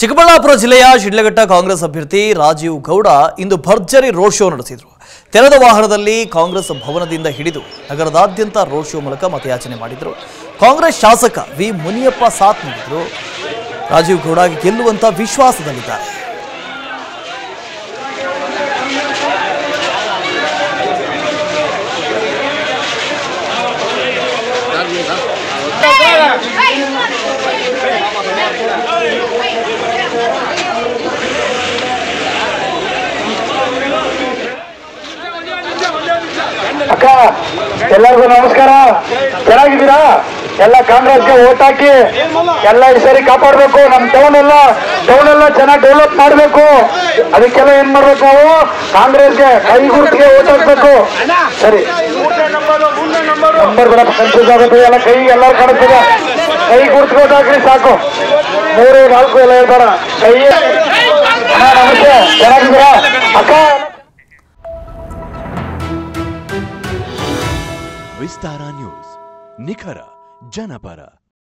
ಚಿಕ್ಕಬಳ್ಳಾಪುರ ಜಿಲ್ಲೆಯ ಶಿಡ್ಲಘಟ್ಟ ಕಾಂಗ್ರೆಸ್ ಅಭ್ಯರ್ಥಿ ರಾಜೀವ್ ಗೌಡ ಇಂದು ಭರ್ಜರಿ ರೋಡ್ ಶೋ ನಡೆಸಿದರು ತೆರೆದ ವಾಹನದಲ್ಲಿ ಕಾಂಗ್ರೆಸ್ ಭವನದಿಂದ ಹಿಡಿದು ನಗರದಾದ್ಯಂತ ರೋಡ್ ಶೋ ಮೂಲಕ ಮತಯಾಚನೆ ಮಾಡಿದರು ಕಾಂಗ್ರೆಸ್ ಶಾಸಕ ವಿ ಮುನಿಯಪ್ಪ ಸಾಥ್ ನೀಡಿದರು ರಾಜೀವ್ ಗೌಡ ಗೆಲ್ಲುವಂತ ವಿಶ್ವಾಸದಲ್ಲಿದ್ದಾರೆ ಅಕ್ಕ ಎಲ್ಲರಿಗೂ ನಮಸ್ಕಾರ ಚೆನ್ನಾಗಿದ್ದೀರಾ ಎಲ್ಲ ಕಾಂಗ್ರೆಸ್ಗೆ ಓಟ್ ಹಾಕಿ ಎಲ್ಲ ಈ ಸರಿ ಕಾಪಾಡ್ಬೇಕು ನಮ್ ಟೌನ್ ಎಲ್ಲ ಟೌನ್ ಎಲ್ಲ ಚೆನ್ನಾಗಿ ಡೆವಲಪ್ ಮಾಡ್ಬೇಕು ಅದಕ್ಕೆಲ್ಲ ಏನ್ ಮಾಡ್ಬೇಕು ನಾವು ಕಾಂಗ್ರೆಸ್ಗೆ ಕೈ ಗುರುತಿಗೆ ಓಟ್ ಹಾಕ್ಬೇಕು ಸರಿ ನಂಬರ್ ಬೇಡ ಕನ್ಫ್ಯೂಸ್ ಆಗುತ್ತೆ ಎಲ್ಲ ಕೈ ಎಲ್ಲರೂ ಕಾಣುತ್ತದೆ ಕೈ ಗುರುತಿಗೆ ಓಟ್ ಹಾಕ್ರಿ ಸಾಕು ಮೂರು ನಾಲ್ಕು ಎಲ್ಲ ಹೇಳ್ಬೇಡ ಕೈ ಅಣ್ಣ, ನಮಸ್ತೆ ಚೆನ್ನಾಗಿದ್ದೀರಾ ಅಕ್ಕ ವಿಸ್ತಾರ ನ್ಯೂಸ್ ನಿಖರ ಜನಪರ